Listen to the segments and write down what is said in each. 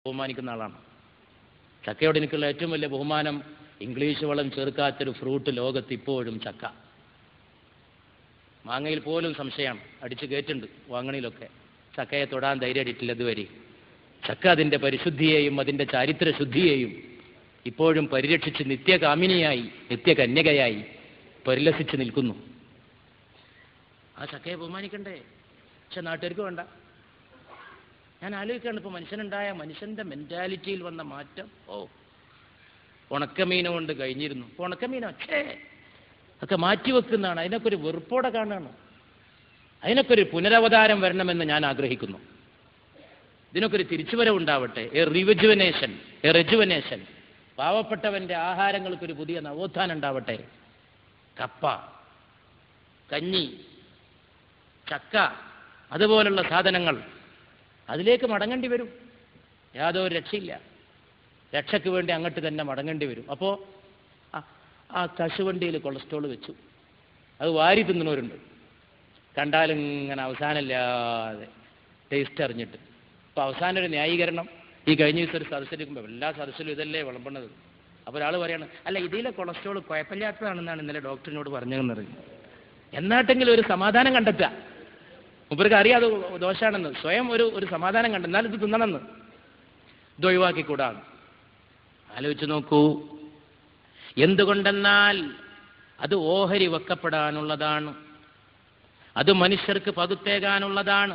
ബഹുമാനിക്കുന്ന ആളാണ് ചക്കയോട് എനിക്കുള്ള ഏറ്റവും വലിയ ബഹുമാനം ഇംഗ്ലീഷ് വളം ചേർക്കാത്തൊരു ഫ്രൂട്ട് ലോകത്ത് ഇപ്പോഴും ചക്ക മാങ്ങയിൽ പോലും സംശയമാണ് അടിച്ചു കയറ്റുണ്ട് വാങ്ങണിയിലൊക്കെ ചക്കയെ തൊടാൻ ധൈര്യമായിട്ടില്ല ഇതുവരെ ചക്ക അതിൻ്റെ പരിശുദ്ധിയെയും അതിൻ്റെ ചാരിത്ര ശുദ്ധിയെയും ഇപ്പോഴും പരിരക്ഷിച്ച് നിത്യകാമിനിയായി നിത്യകന്യകയായി പരിലസിച്ച് നിൽക്കുന്നു ആ ചക്കയെ ബഹുമാനിക്കണ്ടേ പക്ഷെ നാട്ടുകാർക്ക് വേണ്ട ഞാൻ ആലോചിക്കുകയാണ് ഇപ്പോൾ മനുഷ്യനുണ്ടായ മനുഷ്യൻ്റെ മെൻറ്റാലിറ്റിയിൽ വന്ന മാറ്റം ഓ ഉണക്കമീന കൊണ്ട് കഴിഞ്ഞിരുന്നു ഇപ്പോൾ ഉണക്കമീനോ ഛേ ഒക്കെ മാറ്റിവെക്കുന്നതാണ് അതിനൊക്കെ ഒരു വെറുപ്പോടെ കാണുകയാണ് അതിനൊക്കെ ഒരു പുനരവതാരം വരണമെന്ന് ഞാൻ ആഗ്രഹിക്കുന്നു ഇതിനൊക്കെ ഒരു തിരിച്ചുവരവ് ഉണ്ടാവട്ടെ എ റിവജുവനേഷൻ എ റെജുവനേഷൻ പാവപ്പെട്ടവന്റെ ആഹാരങ്ങൾക്കൊരു പുതിയ നവോത്ഥാനം ഉണ്ടാവട്ടെ കപ്പ കഞ്ഞി ചക്ക അതുപോലുള്ള സാധനങ്ങൾ അതിലേക്ക് മടങ്ങേണ്ടി വരും യാതൊരു രക്ഷയില്ല രക്ഷയ്ക്ക് വേണ്ടി അങ്ങോട്ട് തന്നെ മടങ്ങേണ്ടി വരും അപ്പോൾ ആ കശുവണ്ടിയിൽ കൊളസ്ട്രോൾ വെച്ചു അത് വാരി തിന്നുന്നവരുണ്ട് കണ്ടാലും ഇങ്ങനെ അവസാനമില്ലാതെ ടേസ്റ്റ് അറിഞ്ഞിട്ട് അപ്പോൾ അവസാനം ഒരു ന്യായീകരണം ഈ കഴിഞ്ഞ ദിവസം ഒരു സദസ്സിലിരിക്കുമ്പോൾ എല്ലാ സദസ്സിലും ഇതല്ലേ വിളമ്പണത് അപ്പോൾ ഒരാൾ പറയാണ് അല്ല ഇതിലെ കൊളസ്ട്രോൾ കുഴപ്പമില്ലാത്തതാണെന്നാണ് ഇന്നലെ ഡോക്ടറിനോട് പറഞ്ഞതെന്ന് പറഞ്ഞു എന്നാട്ടെങ്കിലും ഒരു സമാധാനം കണ്ടെത്തുക മുപ്പർക്ക് അറിയാം അത് ദോഷാണെന്ന് സ്വയം ഒരു ഒരു സമാധാനം കണ്ടെന്നാൽ എന്നാൽ ഇത് തിന്നണമെന്ന് ഇത് ഒഴിവാക്കിക്കൂടാണ് ആലോചിച്ച് നോക്കൂ എന്തുകൊണ്ടെന്നാൽ അത് ഓഹരി വെക്കപ്പെടാനുള്ളതാണ് അത് മനുഷ്യർക്ക് പതുത്തേകാനുള്ളതാണ്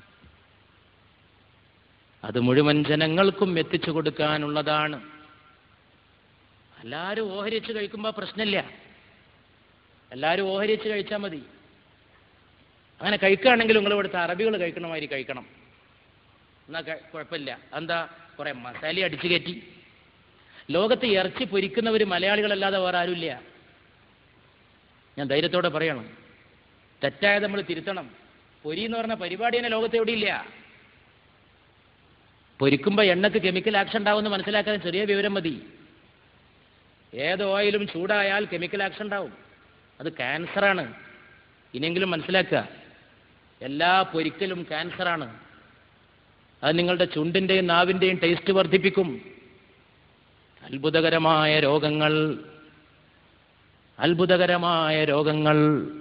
അത് മുഴുവൻ ജനങ്ങൾക്കും എത്തിച്ചു കൊടുക്കാനുള്ളതാണ് എല്ലാവരും ഓഹരിച്ച് കഴിക്കുമ്പോൾ പ്രശ്നമില്ല എല്ലാവരും ഓഹരിച്ച് കഴിച്ചാൽ മതി അങ്ങനെ കഴിക്കുകയാണെങ്കിൽ നിങ്ങൾ ഇവിടുത്തെ അറബികൾ കഴിക്കണമാതിരി കഴിക്കണം എന്നാൽ കുഴപ്പമില്ല എന്താ കുറേ മസാല അടിച്ചു കയറ്റി ലോകത്ത് ഇറച്ചി പൊരിക്കുന്നവർ മലയാളികളല്ലാതെ വേറെ ആരുമില്ല ഞാൻ ധൈര്യത്തോടെ പറയണം തെറ്റായത് നമ്മൾ തിരുത്തണം പൊരി എന്ന് പറഞ്ഞ പരിപാടി തന്നെ ലോകത്ത് എവിടെയില്ല പൊരിക്കുമ്പോൾ എണ്ണക്ക് കെമിക്കൽ ആക്ഷൻ ഉണ്ടാവുമെന്ന് മനസ്സിലാക്കാൻ ചെറിയ വിവരം മതി ഏത് ഓയിലും ചൂടായാൽ കെമിക്കൽ ആക്ഷൻ ഉണ്ടാവും അത് ക്യാൻസറാണ് ഇനിയെങ്കിലും മനസ്സിലാക്കുക എല്ലാ പൊരിക്കലും ക്യാൻസറാണ് അത് നിങ്ങളുടെ ചുണ്ടിൻ്റെയും നാവിൻ്റെയും ടേസ്റ്റ് വർദ്ധിപ്പിക്കും അത്ഭുതകരമായ രോഗങ്ങൾ അത്ഭുതകരമായ രോഗങ്ങൾ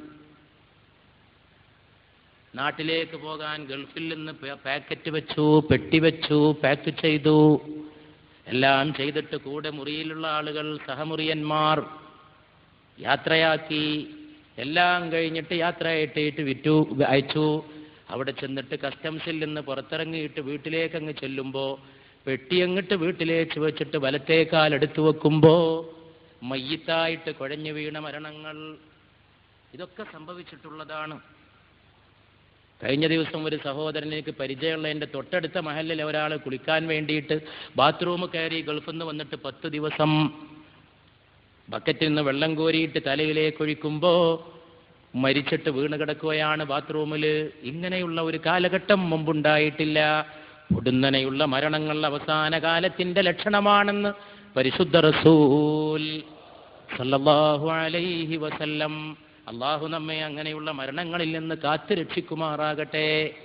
നാട്ടിലേക്ക് പോകാൻ ഗൾഫിൽ നിന്ന് പാക്കറ്റ് വെച്ചു പെട്ടി വെച്ചു പാക്ക് ചെയ്തു എല്ലാം ചെയ്തിട്ട് കൂടെ മുറിയിലുള്ള ആളുകൾ സഹമുറിയന്മാർ യാത്രയാക്കി എല്ലാം കഴിഞ്ഞിട്ട് യാത്രയായിട്ട് വിറ്റു അയച്ചു അവിടെ ചെന്നിട്ട് കസ്റ്റംസിൽ നിന്ന് പുറത്തിറങ്ങിയിട്ട് വീട്ടിലേക്ക് അങ്ങ് ചെല്ലുമ്പോൾ പെട്ടി അങ്ങോട്ട് വീട്ടിലേക്ക് വെച്ചിട്ട് വലത്തേക്കാൽ എടുത്തു വെക്കുമ്പോൾ മയ്യത്തായിട്ട് കുഴഞ്ഞു വീണ മരണങ്ങൾ ഇതൊക്കെ സംഭവിച്ചിട്ടുള്ളതാണ് കഴിഞ്ഞ ദിവസം ഒരു സഹോദരൻ എനിക്ക് പരിചയമുള്ള എൻ്റെ തൊട്ടടുത്ത മഹലിൽ ഒരാൾ കുളിക്കാൻ വേണ്ടിയിട്ട് ബാത്റൂം കയറി ഗൾഫിൽ നിന്ന് വന്നിട്ട് പത്ത് ദിവസം ബക്കറ്റിൽ നിന്ന് വെള്ളം കോരിയിട്ട് തലയിലേക്ക് ഒഴിക്കുമ്പോൾ മരിച്ചിട്ട് വീണ് കിടക്കുകയാണ് ബാത്റൂമിൽ ഇങ്ങനെയുള്ള ഒരു കാലഘട്ടം മുമ്പുണ്ടായിട്ടില്ല ഉടുന്നനെയുള്ള മരണങ്ങൾ അവസാന കാലത്തിന്റെ ലക്ഷണമാണെന്ന് പരിശുദ്ധ റസൂൽ സല്ലല്ലാഹു അലൈഹി വസല്ലം അള്ളാഹു നമ്മെ അങ്ങനെയുള്ള മരണങ്ങളിൽ നിന്ന് കാത്തു രക്ഷിക്കുമാറാകട്ടെ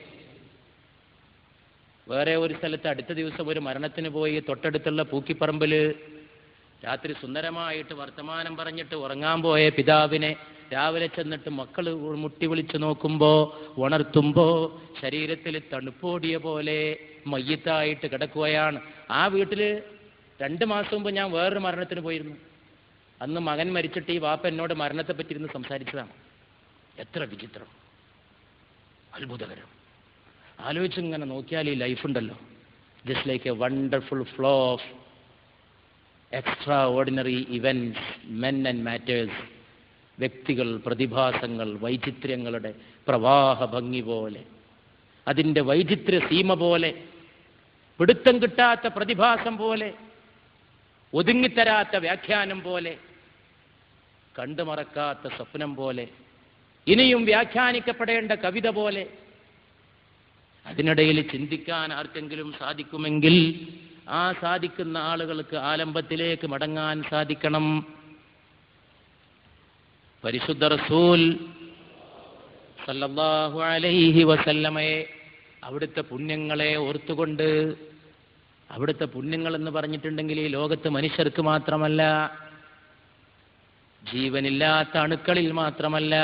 വേറെ ഒരു സ്ഥലത്ത് അടുത്ത ദിവസം ഒരു മരണത്തിന് പോയി തൊട്ടടുത്തുള്ള പൂക്കിപ്പറമ്പിൽ രാത്രി സുന്ദരമായിട്ട് വർത്തമാനം പറഞ്ഞിട്ട് ഉറങ്ങാൻ പോയ പിതാവിനെ രാവിലെ ചെന്നിട്ട് മക്കൾ മുട്ടി വിളിച്ചു നോക്കുമ്പോൾ ഉണർത്തുമ്പോൾ ശരീരത്തിൽ തണുപ്പോടിയ പോലെ മയ്യത്തായിട്ട് കിടക്കുകയാണ് ആ വീട്ടിൽ രണ്ട് മാസം മുമ്പ് ഞാൻ വേറൊരു മരണത്തിന് പോയിരുന്നു അന്ന് മകൻ മരിച്ചിട്ട് ഈ വാപ്പ എന്നോട് മരണത്തെ പറ്റി ഇരുന്ന് സംസാരിച്ചതാണ് എത്ര വിചിത്രം അത്ഭുതകരം ആലോചിച്ച് ഇങ്ങനെ നോക്കിയാൽ ഈ ലൈഫ് ഉണ്ടല്ലോ just like a wonderful flow of extraordinary events men and matters വ്യക്തികൾ പ്രതിഭാസങ്ങൾ വൈചിത്ര്യങ്ങളുടെ പ്രവാഹ ഭംഗി പോലെ അതിൻ്റെ വൈചിത്ര്യ സീമ പോലെ പിടുത്തം കിട്ടാത്ത പ്രതിഭാസം പോലെ ഒതുങ്ങിത്തരാത്ത വ്യാഖ്യാനം പോലെ കണ്ടുമറക്കാത്ത സ്വപ്നം പോലെ ഇനിയും വ്യാഖ്യാനിക്കപ്പെടേണ്ട കവിത പോലെ അതിനിടയിൽ ചിന്തിക്കാൻ ആർക്കെങ്കിലും സാധിക്കുമെങ്കിൽ ആ സാധിക്കുന്ന ആളുകൾക്ക് ആലംബത്തിലേക്ക് മടങ്ങാൻ സാധിക്കണം പരിശുദ്ധ റസൂൽ സല്ലല്ലാഹു അലൈഹി വസല്ലമയെ അവിടുത്തെ പുണ്യങ്ങളെ ഓർത്തുകൊണ്ട് അവിടുത്തെ പുണ്യങ്ങൾ എന്ന് പറഞ്ഞിട്ടുണ്ടെങ്കിൽ ഈ ലോകത്ത് മനുഷ്യർക്ക് മാത്രമല്ല ജീവനില്ലാത്ത അണുക്കളിൽ മാത്രമല്ല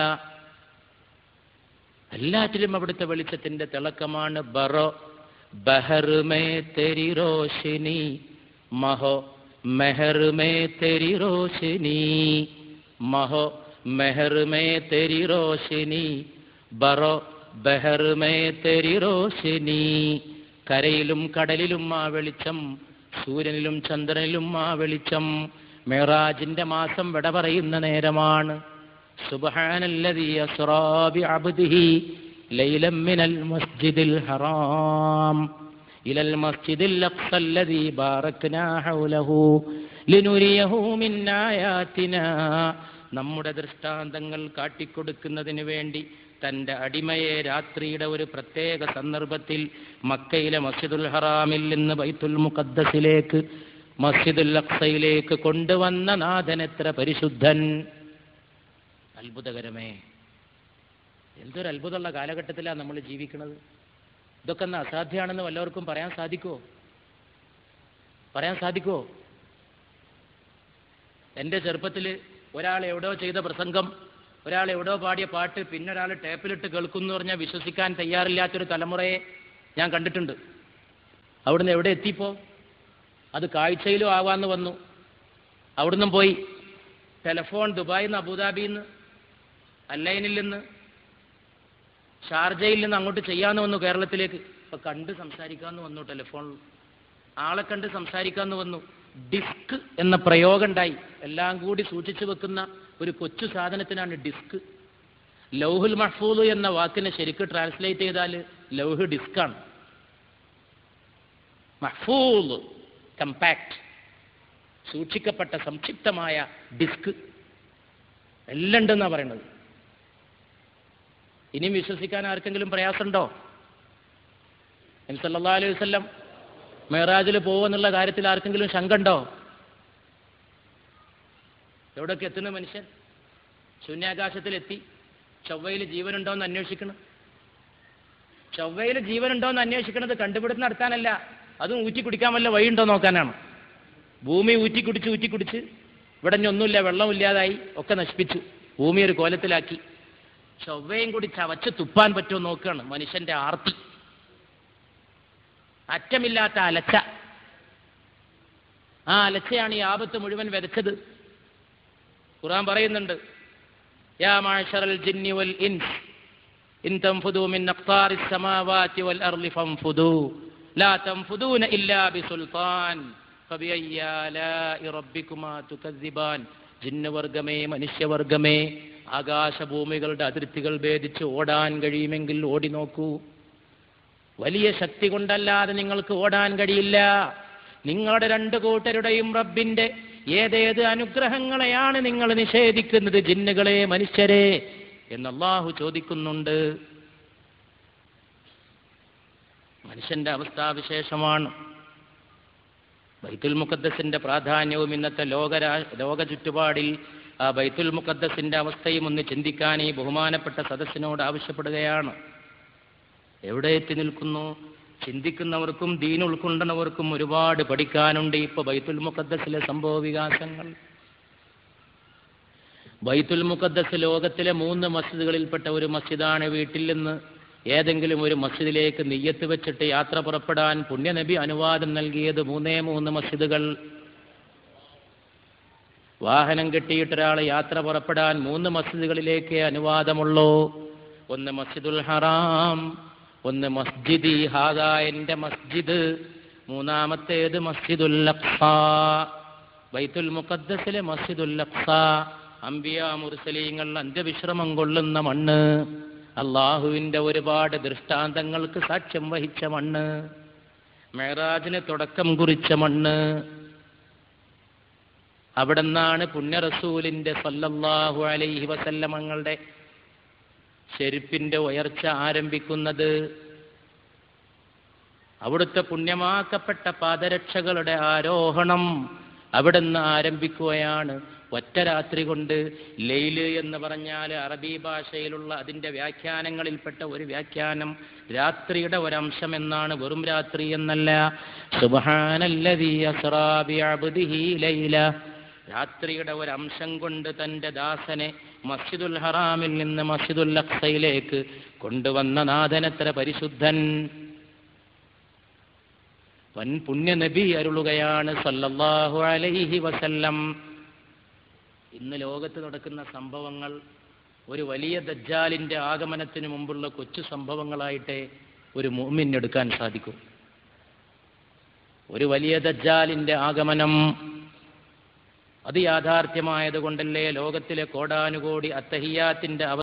എല്ലാറ്റിലും അവിടുത്തെ വെളിച്ചത്തിന്റെ തിളക്കമാണ് ബറോ ബഹറുമേ തെരി റോഷിനി മഹോ മെഹറുമേ തെരി റോഷിനി മഹോ മെഹറുമേ തെരി റോഷിനി ബറോ ബഹറുമേ തെരി റോഷിനി കരയിലും കടലിലും ആ വെളിച്ചം സൂര്യനിലും ചന്ദ്രനിലും ആ വെളിച്ചം മേറാജിന്റെ മാസം വിട പറയുന്ന നേരമാണ് സുബ്ഹാനല്ലദീ അസ്റാ ബിഅബ്ദിഹി ലൈലം മിനൽ മസ്ജിദിൽ ഹറാം ഇലൽ മസ്ജിദിൽ അഖ്സ അല്ലദീ ബാറക്നാ ഹൗലഹു ലിനുരിയഹു മിൻ ആയാതിനാ നമ്മുടെ ദൃഷ്ടാന്തങ്ങൾ കാട്ടിക്കൊടുക്കുന്നതിന് വേണ്ടി തന്റെ അടിമയെ രാത്രിയുടെ ഒരു പ്രത്യേക സന്ദർഭത്തിൽ മക്കയിലെ മസ്ജിദുൽ ഹറാമിൽ നിന്ന് ബൈത്തുൽ മുഖദ്ദസിലേക്ക് മസ്ജിദുൽ അക്സയിലേക്ക് കൊണ്ടുവന്ന നാഥൻ എത്ര പരിശുദ്ധൻ അത്ഭുതകരമേ എന്തൊരു അത്ഭുതമുള്ള കാലഘട്ടത്തിലാണ് നമ്മൾ ജീവിക്കുന്നത് ഇതൊക്കെ ഒന്ന് അസാധ്യമാണെന്ന് വല്ലവർക്കും പറയാൻ സാധിക്കുമോ പറയാൻ സാധിക്കുമോ എൻ്റെ ചെറുപ്പത്തിൽ ഒരാൾ എവിടെയോ ചെയ്ത പ്രസംഗം ഒരാൾ എവിടെയോ പാടിയ പാട്ട് പിന്നെ ഒരാൾ ടേപ്പിലിട്ട് കേൾക്കുന്നു പറഞ്ഞാൽ വിശ്വസിക്കാൻ തയ്യാറില്ലാത്തൊരു തലമുറയെ ഞാൻ കണ്ടിട്ടുണ്ട് അവിടുന്ന് എവിടെ എത്തിപ്പോ അത് കാഴ്ചയിലും ആവാന്ന് വന്നു അവിടുന്ന് പോയി ടെലഫോൺ ദുബായിൽ നിന്ന് അബുദാബിയിൽ നിന്ന് അല്ലൈനിൽ നിന്ന് ഷാർജയിൽ നിന്ന് അങ്ങോട്ട് ചെയ്യാന്ന് വന്നു കേരളത്തിലേക്ക് ഇപ്പൊ കണ്ട് സംസാരിക്കാന്ന് വന്നു ടെലിഫോണിൽ ആളെ കണ്ട് സംസാരിക്കാന്ന് വന്നു ഡിസ്ക് എന്ന പ്രയോഗം ഉണ്ടായി എല്ലാം കൂടി സൂക്ഷിച്ചു വെക്കുന്ന ഒരു കൊച്ചു സാധനത്തിനാണ് ഡിസ്ക് ലൗഹുൽ മഹ്ഫൂദ് എന്ന വാക്കിനെ ശരിക്ക് ട്രാൻസ്ലേറ്റ് ചെയ്താൽ ലൗഹ് ഡിസ്കാണ് മഹ്ഫൂദ് കമ്പാക്ട് സൂക്ഷിക്കപ്പെട്ട സംക്ഷിപ്തമായ ഡിസ്ക് എല്ലാം ഉണ്ടെന്നാണ് പറയുന്നത് ഇനിയും വിശ്വസിക്കാൻ ആർക്കെങ്കിലും പ്രയാസമുണ്ടോ സല്ലല്ലാഹു അലൈഹി വസല്ലം മേറാജിൽ പോകുമെന്നുള്ള കാര്യത്തിൽ ആർക്കെങ്കിലും ശങ്ക ഉണ്ടോ എവിടേക്ക് എത്തുന്ന മനുഷ്യൻ ശൂന്യാകാശത്തിലെത്തി ചൊവ്വയിൽ ജീവനുണ്ടോ എന്ന് അന്വേഷിക്കണം ചൊവ്വയിൽ ജീവനുണ്ടോ എന്ന് അന്വേഷിക്കണത് കണ്ടുപിടുത്തം നടത്താനല്ല അതും ഊറ്റി കുടിക്കാൻ വല്ല വഴിയുണ്ടോ നോക്കാനാണ് ഭൂമി ഊറ്റി കുടിച്ച് ഊറ്റി കുടിച്ച് ഇവിടെ ഇനി ഒന്നുമില്ല വെള്ളമില്ലാതായി ഒക്കെ നശിപ്പിച്ചു ഭൂമി ഒരു കോലത്തിലാക്കി ചൊവ്വയും കൂടി ചവച്ച് തുപ്പാൻ പറ്റുമോ നോക്കുകയാണ് മനുഷ്യന്റെ ആർത്തി അറ്റമില്ലാത്ത അലച്ച ആ അലച്ചയാണ് ഈ ആപത്ത് മുഴുവൻ വിതച്ചത് ഖുർആൻ പറയുന്നുണ്ട് യാ മാഷറൽ ജിന്നി വൽ ഇൻസ് ഇൻ തൻഫുദു മിൻ അഖ്താരിസ് സമാവാതി വൽ അർളി ഫൻഫുദു ലാ തൻഫുദൂന ഇല്ലാ ബിസുൽത്താൻ ഫബിഅയ്യി ആലാഇ റബ്ബികുമാ തുകദ്ദിബാൻ ജിന്നവർഗമേ മനുഷ്യവർഗമേ ആകാശഭൂമികളുടെ അതിർത്തികൾ ഭേദിച്ച് ഓടാൻ കഴിയുമെങ്കിൽ ഓടി നോക്കൂ വലിയ ശക്തി കൊണ്ടല്ലാതെ നിങ്ങൾക്ക് ഓടാൻ കഴിയില്ല നിങ്ങളുടെ രണ്ട് കൂട്ടരുടെയും റബ്ബിന്റെ ഏതേത് അനുഗ്രഹങ്ങളെയാണ് നിങ്ങൾ നിഷേധിക്കുന്നത് ജിന്നുകളെ മനുഷ്യരെ എന്ന് അള്ളാഹു ചോദിക്കുന്നുണ്ട് മനുഷ്യന്റെ അവസ്ഥാവിശേഷമാണ് ബൈത്തുൽ മുഖദ്ദസിന്റെ പ്രാധാന്യവും ഇന്നത്തെ ലോകരാ ലോക ചുറ്റുപാടിൽ ആ ബൈത്തുൽ മുഖദ്ദസിന്റെ അവസ്ഥയും ഒന്ന് ചിന്തിക്കാൻ ഈ ബഹുമാനപ്പെട്ട സദസ്സിനോട് ആവശ്യപ്പെടുകയാണ് എവിടെ എത്തി നിൽക്കുന്നു ചിന്തിക്കുന്നവർക്കും ദീൻ ഉൾക്കൊണ്ടവർക്കും ഒരുപാട് പഠിക്കാനുണ്ട് ഇപ്പൊ ബൈത്തുൽ മുഖദ്ദസിലെ സംഭവ വികാസങ്ങൾ ബൈത്തുൽ മുഖദ്ദസ് ലോകത്തിലെ മൂന്ന് മസ്ജിദുകളിൽപ്പെട്ട ഒരു മസ്ജിദാണ് വീട്ടിൽ നിന്ന് ഏതെങ്കിലും ഒരു മസ്ജിദിലേക്ക് നെയ്യത്ത് വെച്ചിട്ട് യാത്ര പുറപ്പെടാൻ പുണ്യനബി അനുവാദം നൽകിയത് മൂന്നേ മൂന്ന് മസ്ജിദുകൾ വാഹനം കെട്ടിയിട്ട് ഒരാൾ യാത്ര പുറപ്പെടാൻ മൂന്ന് മസ്ജിദുകളിലേക്ക് അനുവാദമുള്ളൂ ഒന്ന് മസ്ജിദുൽ ഹറാം ഒന്ന് മസ്ജിദി ഹാദ എന്റെ മസ്ജിദ് മൂന്നാമത്തേത് മസ്ജിദുൽ അഖ്സ ബൈത്തുൽ മുഖദ്ദസിലെ മസ്ജിദുൽ അഖ്സ അംബിയ മുർസലീങ്ങൾ അന്ത്യവിശ്രമം കൊള്ളുന്ന മണ്ണ് അള്ളാഹുവിന്റെ ഒരുപാട് ദൃഷ്ടാന്തങ്ങൾക്ക് സാക്ഷ്യം വഹിച്ച മണ്ണ് മെഹറാജിന് തുടക്കം കുറിച്ച മണ്ണ് അവിടെ നിന്നാണ് പുണ്യറസൂലിന്റെ സല്ലല്ലാഹു അലൈഹി വസല്ലമങ്ങളുടെ ചെരുപ്പിന്റെ ഉയർച്ച ആരംഭിക്കുന്നത് അവിടുത്തെ പുണ്യമാക്കപ്പെട്ട പാദരക്ഷകളുടെ ആരോഹണം അവിടെ നിന്ന് ആരംഭിക്കുകയാണ് ഒറ്റ രാത്രി കൊണ്ട് ലൈല് എന്ന് പറഞ്ഞാൽ അറബി ഭാഷയിലുള്ള അതിൻ്റെ വ്യാഖ്യാനങ്ങളിൽപ്പെട്ട ഒരു വ്യാഖ്യാനം രാത്രിയുടെ ഒരംശം എന്നാണ് വെറും രാത്രി എന്നല്ല സുബ്ഹാനല്ലദീ അസ്റാ ബിഅബ്ദിഹി ലൈല രാത്രിയുടെ ഒരംശം കൊണ്ട് തൻ്റെ ദാസനെ മസ്ജിദുൽ ഹറാമിൽ നിന്ന് മസ്ജിദുൽ അഖ്സയിലേക്ക് കൊണ്ടുവന്ന നാഥനത്ര പരിശുദ്ധൻ വൻ പുണ്യ നബി അരുളുകയാണ് സല്ലല്ലാഹു അലൈഹി വസല്ലം ഇന്ന് ലോകത്ത് നടക്കുന്ന സംഭവങ്ങൾ ഒരു വലിയ ദജ്ജാലിന്റെ ആഗമനത്തിന് മുമ്പുള്ള കൊച്ചു സംഭവങ്ങളായിട്ടേ ഒരു മുഅ്മിൻ എടുക്കാൻ സാധിക്കും ഒരു വലിയ ദജ്ജാലിന്റെ ആഗമനം അത് യാഥാർത്ഥ്യമായത് കൊണ്ടല്ലേ ലോകത്തിലെ കോടാനുകോടി അത്തഹിയാത്തിന്റെ അവ